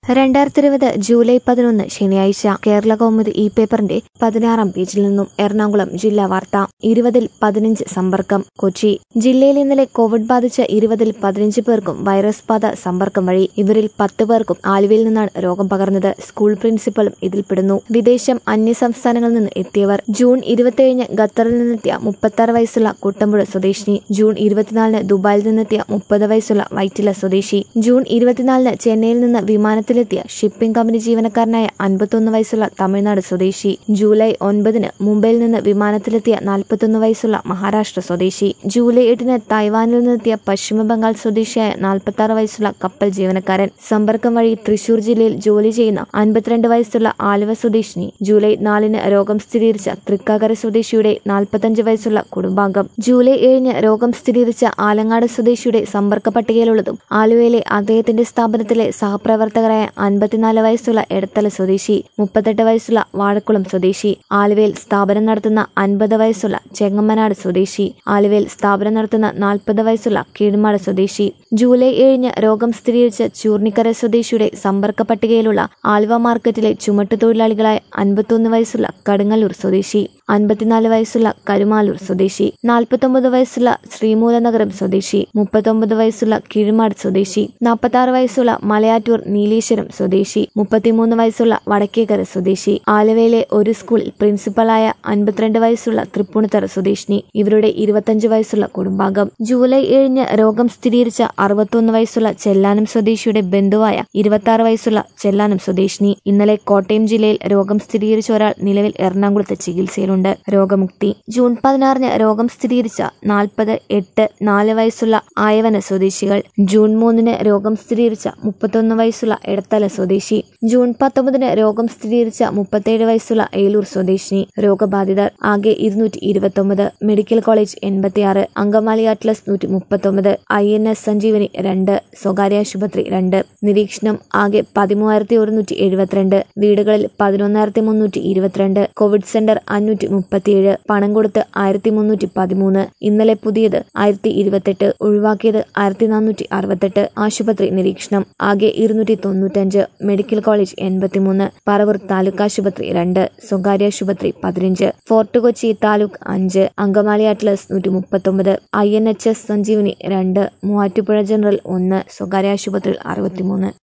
രണ്ടായിരത്തി ഇരുപത് ജൂലൈ പതിനൊന്ന് ശനിയാഴ്ച കേരള കൗമുദി ഇ പേപ്പറിന്റെ പതിനാറാം പേജിൽ നിന്നും എറണാകുളം ജില്ലാ വാർത്ത ഇരുപതിൽ പതിനഞ്ച് സമ്പർക്കം കൊച്ചി ജില്ലയിൽ ഇന്നലെ കോവിഡ് ബാധിച്ച ഇരുപതിൽ പതിനഞ്ച് പേർക്കും വൈറസ് ബാധ സമ്പർക്കം വഴി ഇവരിൽ പത്ത് പേർക്കും ആലുവയിൽ നിന്നാണ് രോഗം പകർന്നത് സ്കൂൾ പ്രിൻസിപ്പലും ഇതിൽപ്പെടുന്നു വിദേശം അന്യസംസ്ഥാനങ്ങളിൽ നിന്ന് എത്തിയവർ ജൂൺ ഇരുപത്തിയേഴിന് ഖത്തറിൽ നിന്നെത്തിയ മുപ്പത്തി വയസ്സുള്ള കുട്ടമ്പുഴ സ്വദേശിനി ജൂൺ ഇരുപത്തിനാലിന് ദുബായിൽ നിന്നെത്തിയ മുപ്പത് വയസ്സുള്ള വൈറ്റില സ്വദേശി ജൂൺ ഇരുപത്തിനാലിന് ചെന്നൈയിൽ നിന്ന് വിമാനത്തിലെത്തിയ ഷിപ്പിംഗ് കമ്പനി ജീവനക്കാരനായ അൻപത്തൊന്ന് വയസ്സുള്ള തമിഴ്നാട് സ്വദേശി ജൂലൈ ഒൻപതിന് മുംബൈയിൽ നിന്ന് വിമാനത്തിലെത്തിയ നാൽപ്പത്തൊന്ന് വയസ്സുള്ള മഹാരാഷ്ട്ര സ്വദേശി ജൂലൈ എട്ടിന് തായ്വാനിൽ നിന്നെത്തിയ പശ്ചിമ ബംഗാൾ സ്വദേശിയായ നാൽപ്പത്തി ആറ് വയസ്സുള്ള കപ്പൽ ജീവനക്കാരൻ സമ്പർക്കം വഴി തൃശൂർ ജില്ലയിൽ ജോലി ചെയ്യുന്ന അൻപത്തിരണ്ട് വയസ്സുള്ള ആലുവ സ്വദേശിനി ജൂലൈ നാലിന് രോഗം സ്ഥിരീകരിച്ച തൃക്കാക്കര സ്വദേശിയുടെ നാൽപ്പത്തഞ്ച് വയസ്സുള്ള കുടുംബാംഗം ജൂലൈ ഏഴിന് രോഗം സ്ഥിരീകരിച്ച ആലങ്ങാട് സ്വദേശിയുടെ സമ്പർക്ക പട്ടികയിലുള്ളതും ആലുവയിലെ അദ്ദേഹത്തിന്റെ സ്ഥാപനത്തിലെ സഹപ്രവർത്തകരായ അൻപത്തിനാല് വയസ്സുള്ള എടത്തല സ്വദേശി മുപ്പത്തെട്ട് വയസ്സുള്ള വാഴക്കുളം സ്വദേശി ആലുവയിൽ സ്ഥാപനം നടത്തുന്ന അൻപത് വയസ്സുള്ള ചെങ്ങമ്മനാട് സ്വദേശി ആലുവയിൽ സ്ഥാപനം നടത്തുന്ന നാൽപ്പത് വയസ്സുള്ള കീഴ്മാട് സ്വദേശി ജൂലൈ ഏഴിന് രോഗം സ്ഥിരീകരിച്ച ചൂർണിക്കര സ്വദേശിയുടെ സമ്പർക്ക പട്ടികയിലുള്ള ആലുവ മാർക്കറ്റിലെ ചുമട്ടുതൊഴിലാളികളായ അൻപത്തൊന്ന് വയസ്സുള്ള കടുങ്ങല്ലൂർ സ്വദേശി അൻപത്തിനാല് വയസ്സുള്ള കരുമാലൂർ സ്വദേശി നാൽപ്പത്തൊമ്പത് വയസ്സുള്ള ശ്രീമൂലനഗരം സ്വദേശി മുപ്പത്തൊമ്പത് വയസ്സുള്ള കീഴ്മാട് സ്വദേശി നാൽപ്പത്തി വയസ്സുള്ള മലയാറ്റൂർ നീലീശ്വരം സ്വദേശി മുപ്പത്തിമൂന്ന് വയസ്സുള്ള വടക്കേക്കര സ്വദേശി ആലുവയിലെ ഒരു സ്കൂളിൽ പ്രിൻസിപ്പലായ അൻപത്തിരണ്ട് വയസ്സുള്ള തൃപ്പൂണിത്തറ സ്വദേശിനി ഇവരുടെ ഇരുപത്തഞ്ച് വയസ്സുള്ള കുടുംബാംഗം ജൂലൈ ഏഴിന് രോഗം സ്ഥിരീകരിച്ച അറുപത്തൊന്ന് വയസ്സുള്ള ചെല്ലാനം സ്വദേശിയുടെ ബന്ധുവായ ഇരുപത്തി ആറ് വയസ്സുള്ള ചെല്ലാനം സ്വദേശിനി ഇന്നലെ കോട്ടയം ജില്ലയിൽ രോഗം സ്ഥിരീകരിച്ച ഒരാൾ നിലവിൽ എറണാകുളത്ത് ചികിത്സയിലുണ്ട് രോഗമുക്തി ജൂൺ പതിനാറിന് രോഗം സ്ഥിരീകരിച്ച നാൽപ്പത് എട്ട് നാല് വയസ്സുള്ള ആയവന സ്വദേശികൾ ജൂൺ മൂന്നിന് രോഗം സ്ഥിരീകരിച്ച മുപ്പത്തൊന്ന് വയസ്സുള്ള എടത്തല സ്വദേശി ജൂൺ പത്തൊമ്പതിന് രോഗം സ്ഥിരീകരിച്ച മുപ്പത്തേഴ് വയസ്സുള്ള ഏലൂർ സ്വദേശിനി രോഗബാധിതർ ആകെ ഇരുന്നൂറ്റി ഇരുപത്തൊമ്പത് മെഡിക്കൽ കോളേജ് എൺപത്തിയാറ് അങ്കമാലി അറ്റ്ലസ് നൂറ്റി മുപ്പത്തൊമ്പത് ഐ എൻ എസ് സഞ്ജീവനി രണ്ട് സ്വകാര്യ ആശുപത്രി രണ്ട് നിരീക്ഷണം ആകെ പതിമൂവായിരത്തി ഒരുന്നൂറ്റി എഴുപത്തിരണ്ട് വീടുകളിൽ പതിനൊന്നായിരത്തി മുന്നൂറ്റി ഇരുപത്തിരണ്ട് കോവിഡ് സെന്റർ അഞ്ഞൂറ്റി മുപ്പത്തിയേഴ് പണം കൊടുത്ത് ആയിരത്തി മുന്നൂറ്റി പതിമൂന്ന് ഇന്നലെ പുതിയത് ആയിരത്തി ഇരുപത്തെട്ട് ഒഴിവാക്കിയത് ആയിരത്തി നാനൂറ്റി അറുപത്തെട്ട് ആശുപത്രി നിരീക്ഷണം ആകെ ഇരുന്നൂറ്റി തൊണ്ണൂറ്റഞ്ച് മെഡിക്കൽ കോളേജ് എൺപത്തിമൂന്ന് പറവൂർ താലൂക്ക് ആശുപത്രി രണ്ട് സ്വകാര്യ ആശുപത്രി പതിനഞ്ച് ഫോർട്ട് കൊച്ചി താലൂക്ക് അഞ്ച് അങ്കമാലി അറ്റ്ലസ് നൂറ്റി മുപ്പത്തൊമ്പത് I N H S Sanjeevani രണ്ട് മൂവാറ്റുപുഴ ജനറൽ ഒന്ന് സ്വകാര്യ ആശുപത്രിയിൽ അറുപത്തിമൂന്ന്